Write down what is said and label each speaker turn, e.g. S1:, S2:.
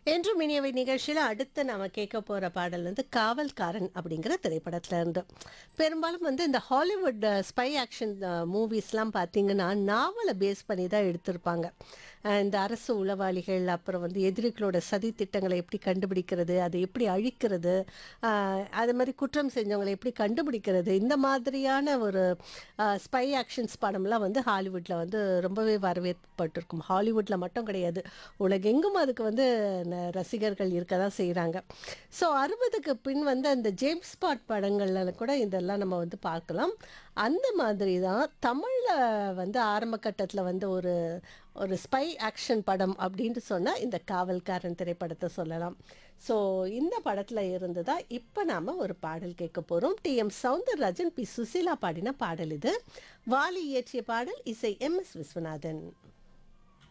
S1: என்றும் இனியவை நிகழ்ச்சியில் அடுத்து நாம கேட்க போற பாடல் வந்து காவல்காரன் அப்படிங்கிற திரைப்படத்துல இருந்து பெரும்பாலும் வந்து இந்த ஹாலிவுட் ஸ்பை ஆக்ஷன் மூவிஸ்லாம் பார்த்தீங்கன்னா நாவலை பேஸ் பண்ணி தான் எடுத்திருப்பாங்க அஹ் இந்த அரசு உளவாளிகள் அப்புறம் வந்து எதிரிகளோட சதி திட்டங்களை எப்படி கண்டுபிடிக்கிறது அதை எப்படி அழிக்கிறது அஹ் அது மாதிரி குற்றம் செஞ்சவங்களை எப்படி கண்டுபிடிக்கிறது இந்த மாதிரியான ஒரு ஸ்பை ஆக்ஷன்ஸ் படம்லாம் வந்து ஹாலிவுட்டில் வந்து ரொம்பவே வரவேற்பட்டிருக்கும் ஹாலிவுட்டில் மட்டும் கிடையாது உலகெங்கும் அதுக்கு வந்து ந- ரசிகர்கள் இருக்க தான் செய்கிறாங்க ஸோ அறுபதுக்கு பின் வந்து அந்த ஜேம்ஸ் பாட் படங்கள்ல கூட இதெல்லாம் நம்ம வந்து பார்க்கலாம் அந்த மாதிரி தான் தமிழில் வந்து ஆரம்ப கட்டத்தில் வந்து ஒரு ஒரு ஸ்பை ஆக்ஷன் படம் அப்படின்ட்டு சொன்னால் இந்த காவல்காரன் திரைப்படத்தை சொல்லலாம் ஸோ இந்த படத்தில் இருந்து தான் இப்போ நாம் ஒரு பாடல் கேட்க போகிறோம் T M Soundararajan P Susheela பாடின பாடல் இது வாலி இயற்றிய பாடல் இசை எம் எஸ் விஸ்வநாதன்